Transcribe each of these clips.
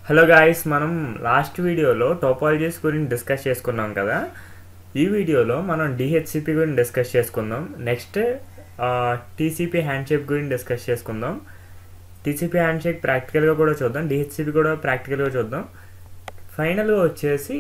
hello guys మనం last వీడియోలో topologies గురించి డిస్కస్ చేసుకున్నాం కదా ఈ వీడియోలో మనం డిహెచ్సిపి గురించి డిస్కస్ చేసుకుందాం నెక్స్ట్ టీసీపీ హ్యాండ్ షేక్ గురించి డిస్కస్ చేసుకుందాం టీసీపీ హ్యాండ్ షేక్ ప్రాక్టికల్గా కూడా చూద్దాం డిహెచ్సిపి కూడా ప్రాక్టికల్గా చూద్దాం ఫైనల్గా వచ్చేసి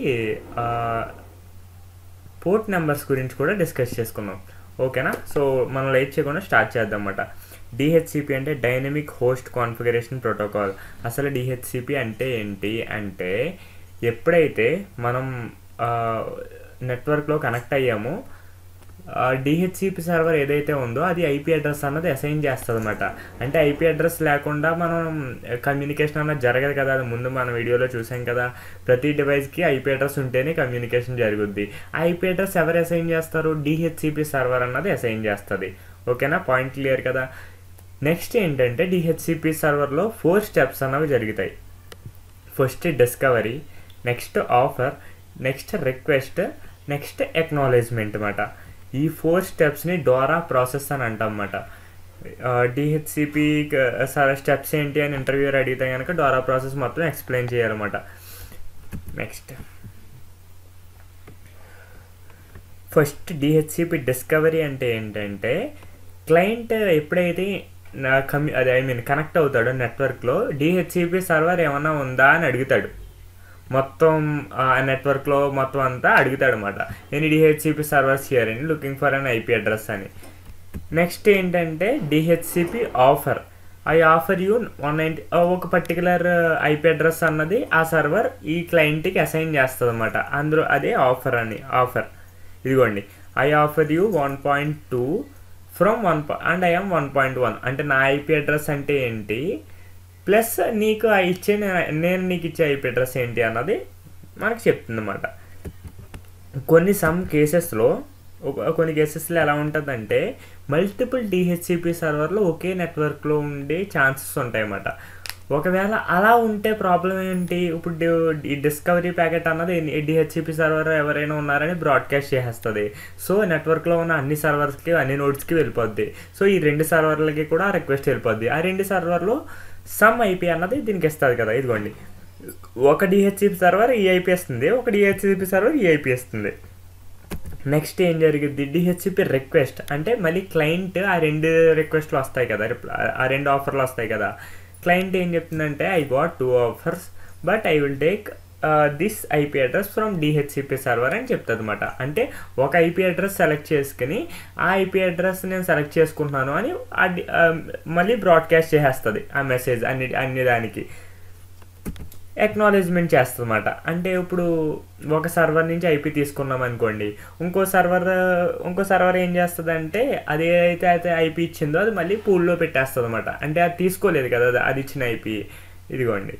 పోర్ట్ నెంబర్స్ గురించి కూడా డిస్కస్ చేసుకుందాం ఓకేనా సో మనం లైట్ చేయకుండా స్టార్ట్ చేద్దాం అన్నమాట డిహెచ్సిపి అంటే డైనమిక్ హోస్ట్ కాన్ఫిగరేషన్ ప్రోటోకాల్ అసలు డిహెచ్సిపి అంటే ఏంటి అంటే ఎప్పుడైతే మనం నెట్వర్క్లో కనెక్ట్ అయ్యామో డిహెచ్సిపి సర్వర్ ఏదైతే ఉందో అది ఐపీ అడ్రస్ అన్నది అసైన్ చేస్తుంది అనమాట అంటే ఐపీ అడ్రస్ లేకుండా మనం కమ్యూనికేషన్ అన్నది జరగదు కదా అది ముందు మన వీడియోలో చూసాం కదా ప్రతి డివైస్కి ఐపీ అడ్రస్ ఉంటేనే కమ్యూనికేషన్ జరుగుద్ది ఆ ఐపీ అడ్రస్ ఎవరు అసైన్ చేస్తారు డిహెచ్సిపి సర్వర్ అన్నది అసైన్ చేస్తుంది ఓకేనా పాయింట్ క్లియర్ కదా నెక్స్ట్ ఏంటంటే డిహెచ్సిపి సర్వర్లో ఫోర్ స్టెప్స్ అన్నవి జరుగుతాయి first discovery next offer next request next acknowledgement అనమాట ఈ ఫోర్ స్టెప్స్ని డోరా ప్రాసెస్ అని అంటాం అన్నమాట డిహెచ్సిపి సార్ స్టెప్స్ ఏంటి అని ఇంటర్వ్యూర్ అడిగితే కనుక డోరా ప్రాసెస్ మొత్తం ఎక్స్ప్లెయిన్ చేయాలన్నమాట నెక్స్ట్ ఫస్ట్ డిహెచ్సిపి డిస్కవరీ అంటే ఏంటంటే క్లయింట్ ఎప్పుడైతే కమ్యూ అదే ఐ మీన్ కనెక్ట్ అవుతాడో నెట్వర్క్లో డిహెచ్సిపి సర్వర్ ఏమన్నా ఉందా అని అడుగుతాడు మొత్తం ఆ నెట్వర్క్లో మొత్తం అంతా అడుగుతాడు అనమాట నేను డిహెచ్సిపి సర్వర్స్ హియర్ అని looking for an IP address అని నెక్స్ట్ ఏంటంటే DHCP offer I offer you one ninety ఒక పర్టికులర్ ఐపీ అడ్రస్ అన్నది ఆ సర్వర్ ఈ క్లయింట్కి అసైన్ చేస్తుంది అనమాట అందులో అదే ఆఫర్ అని ఆఫర్ ఇదిగోండి I offer you one point two from one and I'm one point one అంటే నా ఐపీ అడ్రస్ అంటే ఏంటి ప్లస్ నీకు ఇచ్చే నేను నీకు ఇచ్చే ఐపీ అడ్రస్ ఏంటి అన్నది మనకు చెప్తుంది అనమాట కొన్ని సమ్ కేసెస్లో కొన్ని కేసెస్లో ఎలా ఉంటుందంటే మల్టిపుల్ డిహెచ్సిపి సర్వర్లో ఒకే నెట్వర్క్లో ఉండే ఛాన్సెస్ ఉంటాయి అన్నమాట ఒకవేళ అలా ఉంటే ప్రాబ్లం ఏంటి ఇప్పుడు ఈ డిస్కవరీ ప్యాకెట్ అన్నది డిహెచ్సిపి సర్వర్ ఎవరైనా ఉన్నారని బ్రాడ్కాస్ట్ చేసేస్తుంది సో నెట్వర్క్లో ఉన్న అన్ని సర్వర్స్కి అన్ని నోట్స్కి వెళ్ళిపోద్ది సో ఈ రెండు సర్వర్లకి కూడా రిక్వెస్ట్ వెళ్ళిపోద్ది ఆ రెండు సర్వర్లో సమ్ ఐపీ అన్నది దీనికి ఇస్తుంది కదా ఇదిగోండి ఒక డిహెచ్సిపి సర్వర్ ఈ ఐపీ ఇస్తుంది ఒక డిహెచ్సిపి సర్వర్ ఈ ఐపీ ఇస్తుంది నెక్స్ట్ ఏం జరిగింది డిహెచ్సిపి రిక్వెస్ట్ అంటే మళ్ళీ క్లయింట్ ఆ రెండు రిక్వెస్ట్లు వస్తాయి కదా ఆ రెండు ఆఫర్లు వస్తాయి కదా క్లయింట్ ఏం చెప్తుందంటే I got two offers but I will take this IP address from DHCP server అని చెప్తుంది అనమాట అంటే ఒక ఐపీ అడ్రస్ సెలెక్ట్ చేసుకుని ఆ ఐపీ అడ్రస్ నేను సెలెక్ట్ చేసుకుంటున్నాను అని మళ్ళీ బ్రాడ్కాస్ట్ చేసేస్తుంది ఆ మెసేజ్ అన్ని అన్ని దానికి ఎక్నాలెజ్మెంట్ చేస్తుందన్నమాట అంటే ఇప్పుడు ఒక సర్వర్ నుంచి ఐపీ తీసుకున్నాం అనుకోండి ఇంకో సర్వర్ ఇంకో సర్వర్ ఏం చేస్తుంది అంటే అది ఏదైతే అయితే ఐపీ ఇచ్చిందో అది మళ్ళీ పూల్లో పెట్టేస్తుంది అనమాట అంటే అది తీసుకోలేదు కదా అది ఇచ్చిన ఐపీ ఇదిగోండి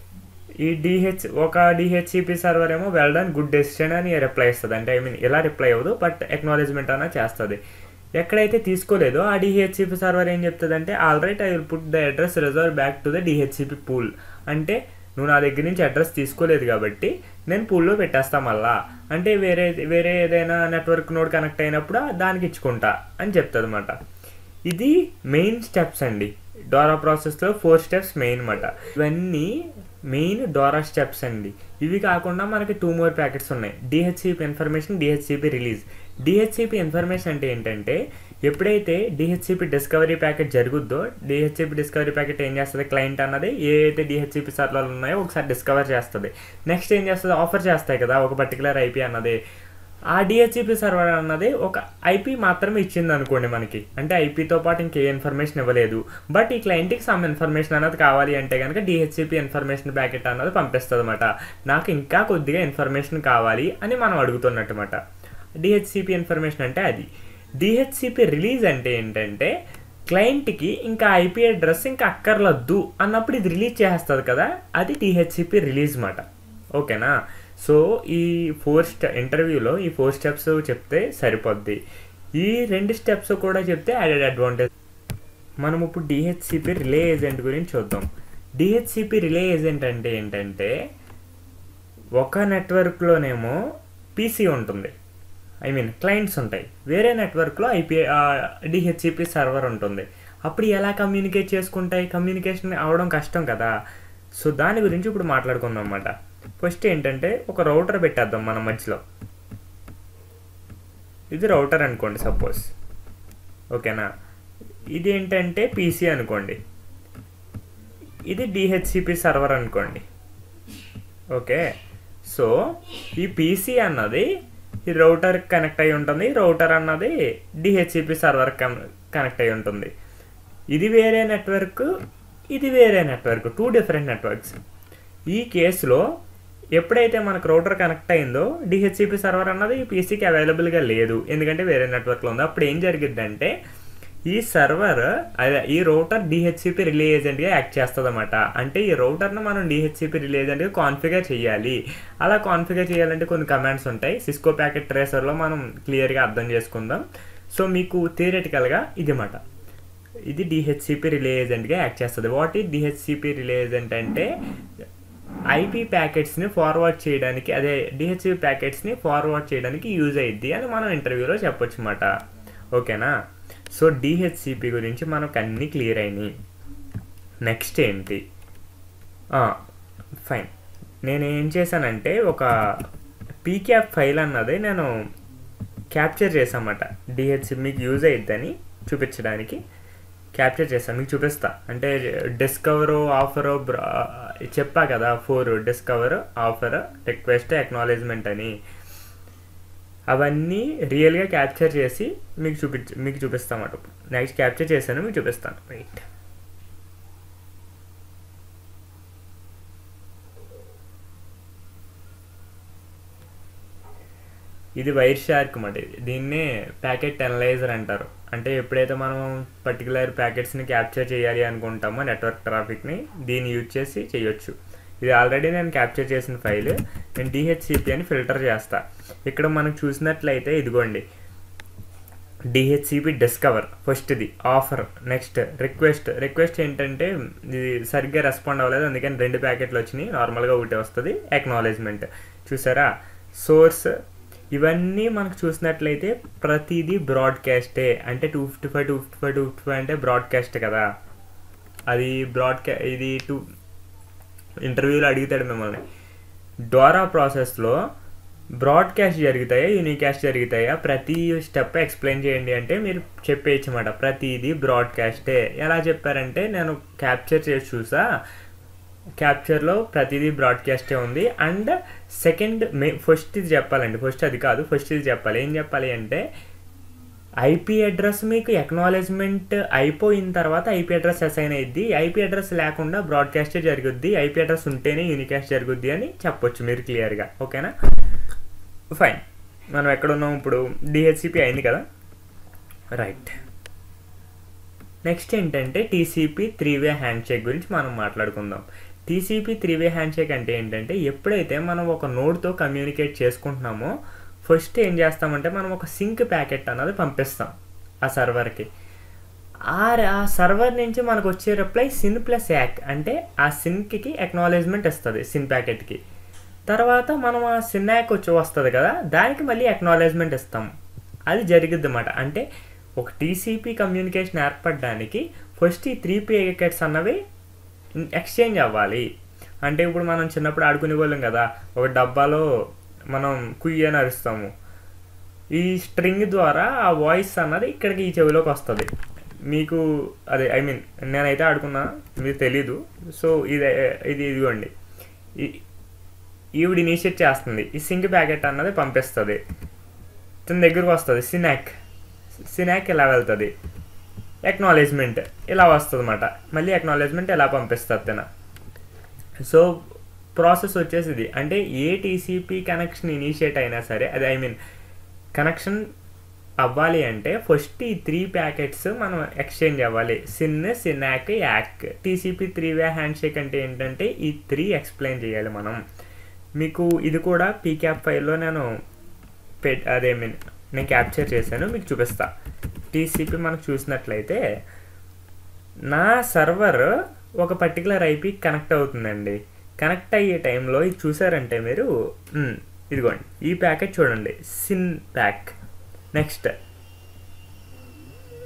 ఈ డిహెచ్ ఒక డిహెచ్సిపి సర్వర్ ఏమో వెల్ డన్ గుడ్ డెసిషన్ అని రిప్లై ఇస్తుంది అంటే ఐ మీన్ ఇలా రిప్లై అవ్వదు బట్ ఎక్నాలెజ్మెంట్ అన్న చేస్తుంది ఎక్కడైతే తీసుకోలేదో ఆ డిహెచ్సిపి సర్వర్ ఏం చెప్తుంది అంటే alright I will put the address reserve back to the DHCP pool అంటే నువ్వు నా దగ్గర నుంచి అడ్రస్ తీసుకోలేదు కాబట్టి నేను పూల్లో పెట్టేస్తా మళ్ళా అంటే వేరే వేరే ఏదైనా నెట్వర్క్ నోడ్ కనెక్ట్ అయినప్పుడు దానికి ఇచ్చుకుంటా అని చెప్తుంది అనమాట ఇది మెయిన్ స్టెప్స్ అండి డోరా ప్రాసెస్లో ఫోర్ స్టెప్స్ మెయిన్ అనమాట ఇవన్నీ మెయిన్ డోరా స్టెప్స్ అండి ఇవి కాకుండా మనకి టూ మోర్ ప్యాకెట్స్ ఉన్నాయి DHCP information DHCP release DHCP information అంటే ఏంటంటే ఎప్పుడైతే డిహెచ్సిపి డిస్కవరీ ప్యాకెట్ జరుగుద్దో డిహెచ్సిపి డిస్కవరీ ప్యాకెట్ ఏం చేస్తుంది క్లయింట్ అన్నది ఏ అయితే డిహెచ్సిపి సర్వర్లు ఉన్నాయో ఒకసారి డిస్కవర్ చేస్తుంది నెక్స్ట్ ఏం చేస్తుంది ఆఫర్ చేస్తాయి కదా ఒక పర్టికులర్ ఐపీ అన్నది ఆ డిహెచ్సిపి సర్వర్ అన్నది ఒక ఐపీ మాత్రమే ఇచ్చింది అనుకోండి మనకి అంటే ఐపీతో పాటు ఇంకే ఇన్ఫర్మేషన్ ఇవ్వలేదు బట్ ఈ క్లయింట్కి సమ్ ఇన్ఫర్మేషన్ అన్నది కావాలి అంటే కనుక డిహెచ్సిపి ఇన్ఫర్మేషన్ ప్యాకెట్ అన్నది పంపిస్తుంది అనమాట నాకు ఇంకా కొద్దిగా ఇన్ఫర్మేషన్ కావాలి అని మనం అడుగుతున్నట్టుమాట డిహెచ్సిపి ఇన్ఫర్మేషన్ అంటే అది డిహెచ్సిపి రిలీజ్ అంటే ఏంటంటే క్లయింట్కి ఇంకా ఐపీ అడ్రస్ ఇంకా అక్కర్లొద్దు అన్నప్పుడు ఇది రిలీజ్ చేస్తుంది కదా అది డిహెచ్సిపి రిలీజ్ మాట ఓకేనా సో ఈ ఫోర్ స్టె ఇంటర్వ్యూలో ఈ ఫోర్ స్టెప్స్ చెప్తే సరిపోద్ది ఈ రెండు స్టెప్స్ కూడా చెప్తే యాడెడ్ అడ్వాంటేజ్ మనం ఇప్పుడు డిహెచ్సిపి రిలే ఏజెంట్ గురించి చూద్దాం డిహెచ్సిపి రిలే ఏజెంట్ అంటే ఏంటంటే ఒక నెట్వర్క్లోనేమో పీసీ ఉంటుంది ఐ మీన్ క్లయింట్స్ ఉంటాయి వేరే నెట్వర్క్లో ఐపీ డిహెచ్సిపి సర్వర్ ఉంటుంది అప్పుడు ఎలా కమ్యూనికేట్ చేసుకుంటాయి కమ్యూనికేషన్ అవడం కష్టం కదా సో దాని గురించి ఇప్పుడు మాట్లాడుకుందాం అన్నమాట ఫస్ట్ ఏంటంటే ఒక రౌటర్ పెట్టేద్దాం మన మధ్యలో ఇది రౌటర్ అనుకోండి సపోజ్ ఓకేనా ఇది ఏంటంటే పీసీ అనుకోండి ఇది డిహెచ్సిపి సర్వర్ అనుకోండి ఓకే సో ఈ పీసీ అన్నది ఈ రౌటర్ కనెక్ట్ అయి ఉంటుంది రౌటర్ అన్నది డిహెచ్సిపి సర్వర్ కనెక్ట్ అయి ఉంటుంది ఇది వేరే నెట్వర్క్ ఇది వేరే నెట్వర్క్ టూ డిఫరెంట్ నెట్వర్క్స్ ఈ కేసులో ఎప్పుడైతే మనకు రౌటర్ కనెక్ట్ అయిందో డిహెచ్సిపి సర్వర్ అన్నది ఈ పీసీకి అవైలబుల్గా లేదు ఎందుకంటే వేరే నెట్వర్క్లో ఉంది అప్పుడు ఏం జరిగిద్దంటే ఈ సర్వర్ అదే ఈ రౌటర్ డిహెచ్సిపి రిలే ఏజెంట్గా యాక్ట్ చేస్తుంది అనమాట అంటే ఈ రౌటర్ను మనం డిహెచ్సిపి రిలే ఏజెంట్గా కాన్ఫిగర్ చేయాలి అలా కాన్ఫిగర్ చేయాలంటే కొన్ని కమాండ్స్ ఉంటాయి సిస్కో ప్యాకెట్ ట్రేసర్లో మనం క్లియర్గా అర్థం చేసుకుందాం సో మీకు థియరటికల్గా ఇది మాట ఇది డిహెచ్సిపి రిలే ఏజెంట్గా యాక్ట్ చేస్తుంది వాట్ ఈ డిహెచ్సిపి రిలే ఏజెంట్ అంటే ఐపీ ప్యాకెట్స్ని ఫార్వర్డ్ చేయడానికి అదే డిహెచ్సిపి ప్యాకెట్స్ని ఫార్వర్డ్ చేయడానికి యూజ్ అయ్యిద్ది అని మనం ఇంటర్వ్యూలో చెప్పొచ్చు అన్నమాట ఓకేనా సో డిహెచ్సిపి గురించి మనకు అన్నీ క్లియర్ అయినాయి నెక్స్ట్ ఏంటి ఫైన్ నేను ఏం చేశానంటే ఒక పీక్యాప్ ఫైల్ అన్నది నేను క్యాప్చర్ చేశామన్నమాట డిహెచ్సి మీకు యూజ్ అయిద్దని చూపించడానికి క్యాప్చర్ చేస్తాను మీకు చూపిస్తా అంటే డిస్కవర్ ఆఫర్ చెప్పా కదా four discover offer request acknowledgement అని అవన్నీ రియల్గా క్యాప్చర్ చేసి మీకు చూపి మీకు చూపిస్తామట నెక్స్ట్ క్యాప్చర్ చేశాను మీకు చూపిస్తాను రైట్ ఇది వైర్ షార్క్ అన్నమాట దీన్నే ప్యాకెట్ అనలైజర్ అంటారు అంటే ఎప్పుడైతే మనం పర్టికులర్ ప్యాకెట్స్ని క్యాప్చర్ చేయాలి అనుకుంటామో నెట్వర్క్ ట్రాఫిక్ని దీన్ని యూజ్ చేసి చేయొచ్చు ఇది ఆల్రెడీ నేను క్యాప్చర్ చేసిన ఫైల్ నేను డిహెచ్సిపి అని ఫిల్టర్ చేస్తా ఇక్కడ మనం చూసినట్లయితే ఇదిగోండి డిహెచ్సిపి డిస్కవర్ ఫస్ట్ది ఆఫర్ నెక్స్ట్ రిక్వెస్ట్ రిక్వెస్ట్ ఏంటంటే ఇది సరిగ్గా రెస్పాండ్ అవ్వలేదు అందుకని రెండు ప్యాకెట్లు వచ్చినాయి నార్మల్గా ఒకటి వస్తుంది అక్నాలెడ్జ్మెంట్ చూసారా సోర్స్ ఇవన్నీ మనకు చూసినట్లయితే ప్రతిదీ బ్రాడ్కాస్టే అంటే two fifty five two fifty five two fifty five అంటే బ్రాడ్కాస్ట్ కదా అది బ్రాడ్కా ఇది టూ ఇంటర్వ్యూలో అడుగుతాడు మిమ్మల్ని డోరా ప్రాసెస్లో బ్రాడ్కాస్ట్ జరుగుతాయా యూనికాస్ట్ జరుగుతాయా ప్రతి స్టెప్ ఎక్స్ప్లెయిన్ చేయండి అంటే మీరు చెప్పేయచ్చు అన్నమాట ప్రతిదీ బ్రాడ్కాస్టే ఎలా చెప్పారంటే నేను క్యాప్చర్ చేసి చూసా క్యాప్చర్లో ప్రతిదీ బ్రాడ్కాస్టే ఉంది అండ్ సెకండ్ మే ఫస్ట్ ఇది చెప్పాలండి ఫస్ట్ అది కాదు ఫస్ట్ ఇది చెప్పాలి ఏం చెప్పాలి అంటే ఐపీ అడ్రస్ మీకు ఎక్నాలెడ్జ్మెంట్ అయిపోయిన తర్వాత ఐపీ అడ్రస్ అసైన్ అయ్యిద్ది ఐపీ అడ్రస్ లేకుండా బ్రాడ్కాస్టే జరుగుద్ది ఐపీ అడ్రస్ ఉంటేనే యూనికాస్ట్ జరుగుద్ది అని చెప్పొచ్చు మీరు క్లియర్గా ఓకేనా ఫైన్ మనం ఎక్కడున్నాం ఇప్పుడు డిహెచ్సిపి అయింది కదా రైట్ నెక్స్ట్ ఏంటంటే TCP three way handshake గురించి మనం మాట్లాడుకుందాం TCP three way handshake అంటే ఏంటంటే ఎప్పుడైతే మనం ఒక నోడ్తో కమ్యూనికేట్ చేసుకుంటున్నామో ఫస్ట్ ఏం చేస్తామంటే మనం ఒక సింక్ ప్యాకెట్ అన్నది పంపిస్తాం ఆ సర్వర్కి ఆ ఆ సర్వర్ నుంచి మనకు వచ్చే రిప్లై సిన్ ప్లస్ యాక్ అంటే ఆ సిన్కి అక్నాలెడ్జ్మెంట్ ఇస్తుంది సిన్ ప్యాకెట్కి తర్వాత మనం ఆ సిన్ యాక్ వచ్చి వస్తుంది కదా దానికి మళ్ళీ అక్నాలెడ్జ్మెంట్ ఇస్తాం అది జరిగిద్ది అన్నమాట అంటే ఒక టీసీపీ కమ్యూనికేషన్ ఏర్పడడానికి ఫస్ట్ ఈ త్రీ ప్యాకెట్స్ అన్నవి ఎక్స్చేంజ్ అవ్వాలి అంటే ఇప్పుడు మనం చిన్నప్పుడు ఆడుకునే వాళ్ళం కదా ఒక డబ్బాలో మనం కుయ్యి అని అరుస్తాము ఈ స్ట్రింగ్ ద్వారా ఆ వాయిస్ అన్నది ఇక్కడికి ఈ చెవిలోకి వస్తుంది మీకు అదే ఐ మీన్ నేనైతే ఆడుకున్నా మీకు తెలీదు సో ఇది ఇది ఇదిగోండి ఈవిడ ఇనిషియేట్ చేస్తుంది ఈ సింక్ ప్యాకెట్ అన్నది పంపిస్తుంది తన దగ్గరకు వస్తుంది సినాక్ సినాక్ ఇలా వెళ్తుంది ఎక్నాలెడ్జ్మెంట్ ఇలా వస్తుంది అనమాట మళ్ళీ ఎక్నాలెడ్జ్మెంట్ ఎలా పంపిస్తుంది తన సో ప్రాసెస్ వచ్చేసి ఇది అంటే ఏ టీసీపీ కనెక్షన్ ఇనిషియేట్ అయినా సరే అది ఐ మీన్ కనెక్షన్ అవ్వాలి అంటే ఫస్ట్ ఈ త్రీ ప్యాకెట్స్ మనం ఎక్స్చేంజ్ అవ్వాలి SYN SYN ACK ACK TCP three way handshake అంటే ఏంటంటే ఈ త్రీ ఎక్స్ప్లెయిన్ చేయాలి మనం మీకు ఇది కూడా పీక్యాప్ ఫైల్లో నేను పె అదే మీన్ నేను క్యాప్చర్ చేశాను మీకు చూపిస్తా టీసీపీ మనకు చూసినట్లయితే నా సర్వర్ ఒక పర్టికులర్ ఐపీ కనెక్ట్ అవుతుందండి కనెక్ట్ అయ్యే టైంలో ఇది చూసారంటే మీరు ఇదిగోండి ఈ ప్యాకెట్ చూడండి సిన్ ప్యాక్ నెక్స్ట్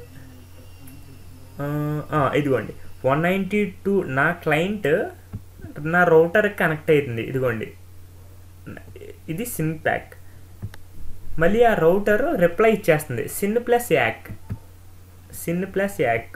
ఇదిగోండి వన్ నైంటీ టూ నా క్లయింట్ నా రౌటర్ కనెక్ట్ అవుతుంది ఇదిగోండి ఇది సిన్ ప్యాక్ మళ్ళీ ఆ రౌటర్ రిప్లై ఇచ్చేస్తుంది SYN plus ACK SYN plus ACK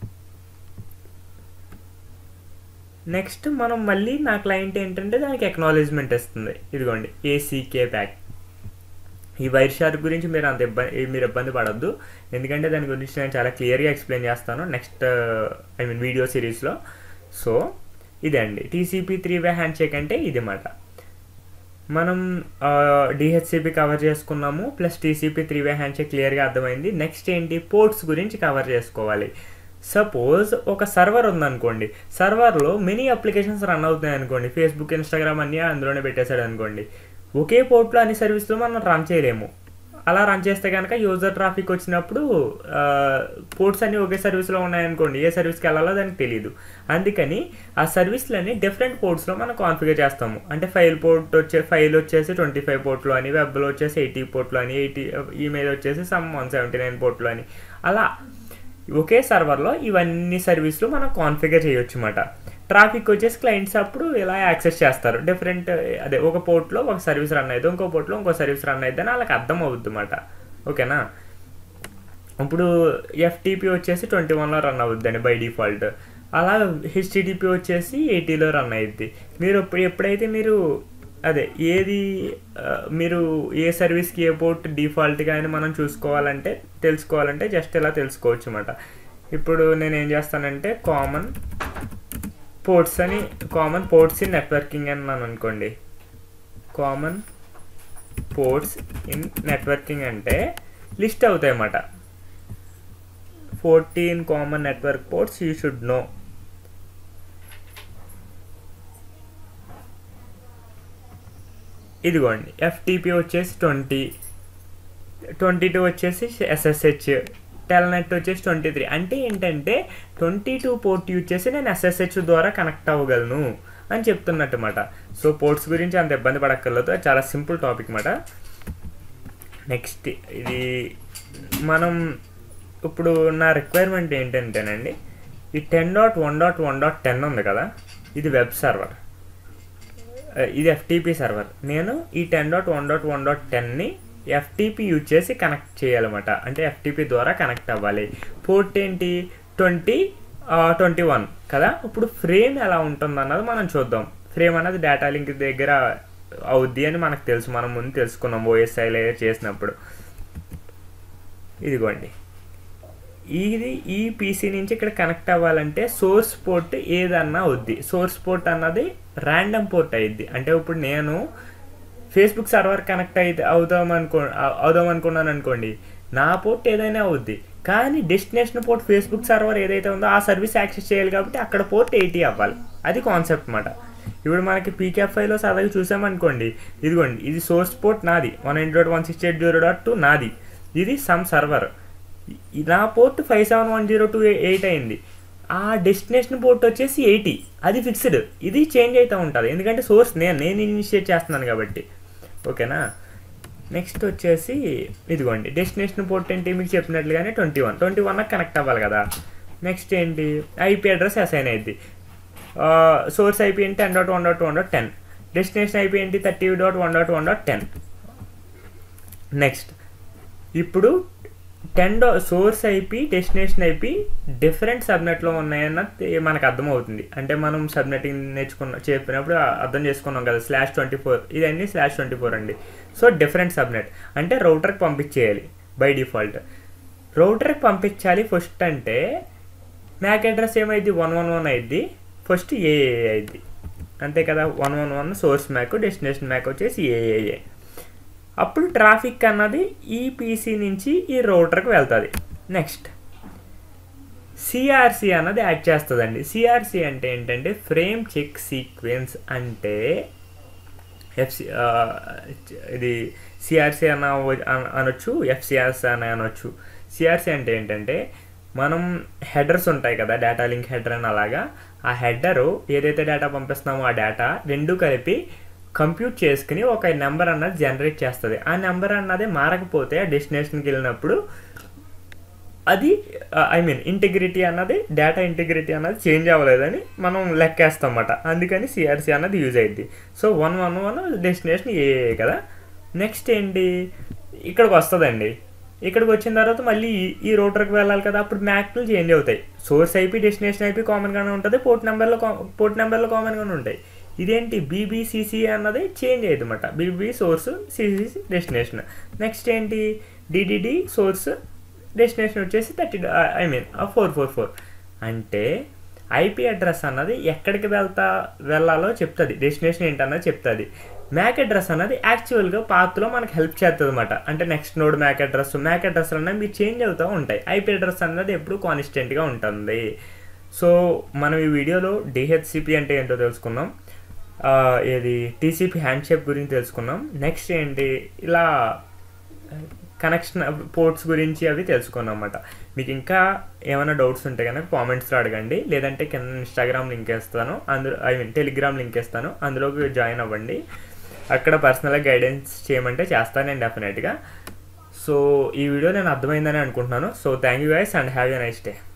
next మనం మళ్ళీ నా క్లయింట్ ఏంటంటే దానికి ఎక్నాలజ్మెంట్ ఇస్తుంది ఇదిగోండి ఏసీకే ప్యాక్ ఈ వైర్ షార్క్ గురించి మీరు అంత ఇబ్బంది మీరు ఇబ్బంది పడద్దు ఎందుకంటే దాని గురించి నేను చాలా క్లియర్గా ఎక్స్ప్లెయిన్ చేస్తాను నెక్స్ట్ ఐ మీన్ వీడియో సిరీస్లో సో ఇదే అండి TCP three way handshake అంటే ఇది మాట మనం డిహెచ్సిపి కవర్ చేసుకున్నాము plus TCP three way handshake క్లియర్గా అర్థమైంది నెక్స్ట్ ఏంటి పోర్ట్స్ గురించి కవర్ చేసుకోవాలి సపోజ్ ఒక సర్వర్ ఉందనుకోండి సర్వర్లో మెనీ అప్లికేషన్స్ రన్ అవుతున్నాయి అనుకోండి ఫేస్బుక్ ఇన్స్టాగ్రామ్ అన్నీ అందులోనే పెట్టేశాడు అనుకోండి ఒకే పోర్ట్లో అన్ని సర్వీస్లో మనం రన్ చేయలేము అలా రన్ చేస్తే కనుక యూజర్ ట్రాఫిక్ వచ్చినప్పుడు పోర్ట్స్ అన్నీ ఒకే సర్వీస్లో ఉన్నాయనుకోండి ఏ సర్వీస్కి వెళ్ళాలో దానికి తెలియదు అందుకని ఆ సర్వీస్లన్నీ డిఫరెంట్ పోర్ట్స్లో మనం కాన్ఫిగర్ చేస్తాము అంటే ఫైల్ పోర్ట్ వచ్చే ఫైల్ వచ్చేసి ట్వంటీ ఫైవ్ పోర్ట్లో అని వెబ్లో వచ్చేసి ఎయిటీ పోర్ట్లో అని ఎయిటీ ఈమెయిల్ వచ్చేసి సమ్ వన్ సెవెంటీ నైన్ పోర్ట్లో అని అలా ఒకే సర్వర్లో ఇవన్నీ సర్వీసులు మనం కాన్ఫిగర్ చేయొచ్చు అన్నమాట ట్రాఫిక్ వచ్చేసి క్లయింట్స్ అప్పుడు ఇలా యాక్సెస్ చేస్తారు డిఫరెంట్ అదే ఒక పోర్ట్లో ఒక సర్వీస్ రన్ అయితే ఇంకో పోర్ట్లో ఇంకో సర్వీస్ రన్ అయితే అని వాళ్ళకి అర్థం అవుద్ది అన్నమాట ఓకేనా ఇప్పుడు ఎఫ్టీపీ వచ్చేసి ట్వంటీ వన్లో రన్ అవుద్దండి బై డిఫాల్ట్ అలా హెచ్టిడిపి వచ్చేసి ఎయిటీలో రన్ అయ్యిద్ది మీరు ఎప్పుడైతే మీరు అదే ఏది మీరు ఏ సర్వీస్కి ఏ పోర్ట్ డిఫాల్ట్గా అని మనం చూసుకోవాలంటే తెలుసుకోవాలంటే జస్ట్ ఇలా తెలుసుకోవచ్చు అనమాట ఇప్పుడు నేను ఏం చేస్తానంటే కామన్ పోర్ట్స్ అని కామన్ పోర్ట్స్ ఇన్ నెట్వర్కింగ్ అని మనం అనుకోండి కామన్ పోర్ట్స్ ఇన్ నెట్వర్కింగ్ అంటే లిస్ట్ అవుతాయి అన్నమాట fourteen common network ports you should know ఇదిగోండి ఎఫ్టీపీ వచ్చేసి ట్వంటీ ట్వంటీ టూ వచ్చేసి ఎస్ఎస్హెచ్ టెల్నెట్ వచ్చేసి ట్వంటీ త్రీ అంటే ఏంటంటే ట్వంటీ టూ పోర్ట్ యూజ్ చేసి నేను ఎస్ఎస్హెచ్ ద్వారా కనెక్ట్ అవ్వగలను అని చెప్తున్నట్టు మాట సో పోర్ట్స్ గురించి అంత ఇబ్బంది పడక్కర్లేదు చాలా సింపుల్ టాపిక్ మాట నెక్స్ట్ ఇది మనం ఇప్పుడు నా రిక్వైర్మెంట్ ఏంటంటేనండి ఈ ten dot one dot one dot ten ఉంది కదా ఇది వెబ్ సర్వర్ ఇది ఎఫ్టీపీ సర్వర్ నేను ఈ ten dot one dot one dot టెన్ని ఎఫ్టీపీ యూజ్ చేసి కనెక్ట్ చేయాలన్నమాట అంటే ఎఫ్టీపీ ద్వారా కనెక్ట్ అవ్వాలి పోర్ట్ ఏంటి ట్వంటీ ట్వంటీ వన్ కదా ఇప్పుడు ఫ్రేమ్ ఎలా ఉంటుంది అన్నది మనం చూద్దాం ఫ్రేమ్ అన్నది డేటా లింక్ దగ్గర అవుద్ది అని మనకు తెలుసు మనం ముందు తెలుసుకున్నాం ఓఎస్ఐ లేయర్ చేసినప్పుడు ఇదిగోండి ఇది ఈ పీసీ నుంచి ఇక్కడ కనెక్ట్ అవ్వాలంటే సోర్స్ పోర్ట్ ఏదన్నా అవుద్ది సోర్స్ పోర్ట్ అన్నది ర్యాండమ్ పోర్ట్ అయ్యిద్ది అంటే ఇప్పుడు నేను ఫేస్బుక్ సర్వర్ కనెక్ట్ అయితే అవుదాం అనుకో అవుదాం అనుకున్నాను అనుకోండి నా పోర్ట్ ఏదైనా అవుద్ది కానీ డెస్టినేషన్ పోర్ట్ ఫేస్బుక్ సర్వర్ ఏదైతే ఉందో ఆ సర్వీస్ యాక్సెస్ చేయాలి కాబట్టి అక్కడ పోర్ట్ ఎయిటీ అవ్వాలి అది కాన్సెప్ట్ అనమాట ఇప్పుడు మనకి పీకేఎఫ్ఐలో సరదాగా చూసామనుకోండి ఇదిగోండి ఇది సోర్స్ పోర్ట్ నాది one eight dot one six eight zero dot two నాది ఇది సమ్ సర్వర్ నా port five seven one zero two eight అయింది ఆ డెస్టినేషన్ పోర్ట్ వచ్చేసి ఎయిటీ అది ఫిక్స్డ్ ఇది చేంజ్ అవుతూ ఉంటుంది ఎందుకంటే సోర్స్ నేను నేను ఇనిషియేట్ చేస్తున్నాను కాబట్టి ఓకేనా నెక్స్ట్ వచ్చేసి ఇదిగోండి డెస్టినేషన్ పోర్ట్ ఏంటి మీకు చెప్పినట్లుగానే twenty one twenty one connect అవ్వాలి కదా నెక్స్ట్ ఏంటి ఐపీ అడ్రస్ అసైన్ అయింది సోర్స్ ఐపీ ఏంటి ten dot one dot one dot ten destination IP ఏంటి thirty dot one dot one dot ten next ఇప్పుడు ten dot source IP destination IP different సబ్నెట్లో ఉన్నాయన్న మనకు అర్థమవుతుంది అంటే మనం సబ్నెటింగ్ నేర్చుకున్న చెప్పినప్పుడు అర్థం చేసుకున్నాం కదా స్లాష్ ట్వంటీ ఫోర్ ఇదన్నీ స్లాష్ ట్వంటీ ఫోర్ అండి సో డిఫరెంట్ సబ్నెట్ అంటే రౌటర్కి పంపించేయాలి బై డిఫాల్ట్ రౌటర్కి పంపించాలి ఫస్ట్ అంటే మ్యాక్ అడ్రస్ ఏమైంది వన్ వన్ వన్ అయింది ఫస్ట్ ఏఏ అయింది అంతే కదా one one one source MAC destination MAC వచ్చేసి ఏఏఏ అప్పుడు ట్రాఫిక్ అన్నది ఈ పీసీ నుంచి ఈ రౌటర్కి వెళ్తుంది నెక్స్ట్ సిఆర్సి అన్నది యాడ్ చేస్తుందండి సిఆర్సి అంటే ఏంటంటే ఫ్రేమ్ చెక్ సీక్వెన్స్ అంటే ఎఫ్సి ఇది సిఆర్సి అన అనొచ్చు ఎఫ్సిఆర్సి అని అనొచ్చు సిఆర్సి అంటే ఏంటంటే మనం హెడర్స్ ఉంటాయి కదా డేటా లింక్ హెడర్ అని అలాగా ఆ హెడరు ఏదైతే డేటా పంపిస్తున్నామో ఆ డేటా రెండు కలిపి కంప్యూట్ చేసుకుని ఒక నెంబర్ అన్నది జనరేట్ చేస్తుంది ఆ నెంబర్ అన్నది మారకపోతే ఆ డెస్టినేషన్కి వెళ్ళినప్పుడు అది ఐ మీన్ ఇంటిగ్రిటీ అన్నది డేటా ఇంటిగ్రిటీ అన్నది చేంజ్ అవ్వలేదని మనం లెక్కేస్తాం అన్నమాట అందుకని సిఆర్సి అన్నది యూజ్ అయ్యింది so one one one destination A కదా నెక్స్ట్ ఏంటి ఇక్కడికి వస్తుందండి ఇక్కడికి వచ్చిన తర్వాత మళ్ళీ ఈ- ఈ రూటర్కి వెళ్ళాలి కదా అప్పుడు మ్యాక్లు చేంజ్ అవుతాయి సోర్స్ ఐపీ డెస్టినేషన్ ఐపీ కామన్గానే ఉంటుంది పోర్ట్ నెంబర్లో పోర్ట్ నెంబర్లో కామన్గానే ఉంటాయి ఇదేంటి బీబీసీసీ అన్నది చేంజ్ అయ్యింది అనమాట B B source C C C destination next ఏంటి డిడిడి సోర్స్ డెస్టినేషన్ వచ్చేసి thirty I mean four four four అంటే ఐపీ అడ్రస్ అన్నది ఎక్కడికి వెళ్తా వెళ్ళాలో చెప్తుంది డెస్టినేషన్ ఏంటన్నది చెప్తుంది మ్యాక్ అడ్రస్ అన్నది యాక్చువల్గా పాత్లో మనకి హెల్ప్ చేస్తుంది అనమాట అంటే next node MAC address MAC address అన్నది మీరు చేంజ్ అవుతూ ఉంటాయి ఐపీ అడ్రస్ అన్నది ఎప్పుడు కాన్స్టెంట్గా ఉంటుంది సో మనం ఈ వీడియోలో డిహెచ్సిపి అంటే ఏంటో తెలుసుకున్నాం ఆ, ఏది టీసీపీ హ్యాండ్ షేప్ గురించి తెలుసుకున్నాం నెక్స్ట్ ఏంటి ఇలా కనెక్షన్ పోర్ట్స్ గురించి అవి తెలుసుకున్నాం అన్నమాట మీకు ఇంకా ఏమైనా డౌట్స్ ఉంటే కనుక కామెంట్స్లో అడగండి లేదంటే కింద ఇన్స్టాగ్రామ్ లింక్ వేస్తాను అందులో ఐ మీన్ టెలిగ్రామ్ లింక్ వేస్తాను అందులోకి జాయిన్ అవ్వండి అక్కడ పర్సనల్గా గైడెన్స్ చేయమంటే చేస్తాను నేను డెఫినెట్గా సో ఈ వీడియో నేను అర్థమైందని అనుకుంటున్నాను so thank you guys and have a nice day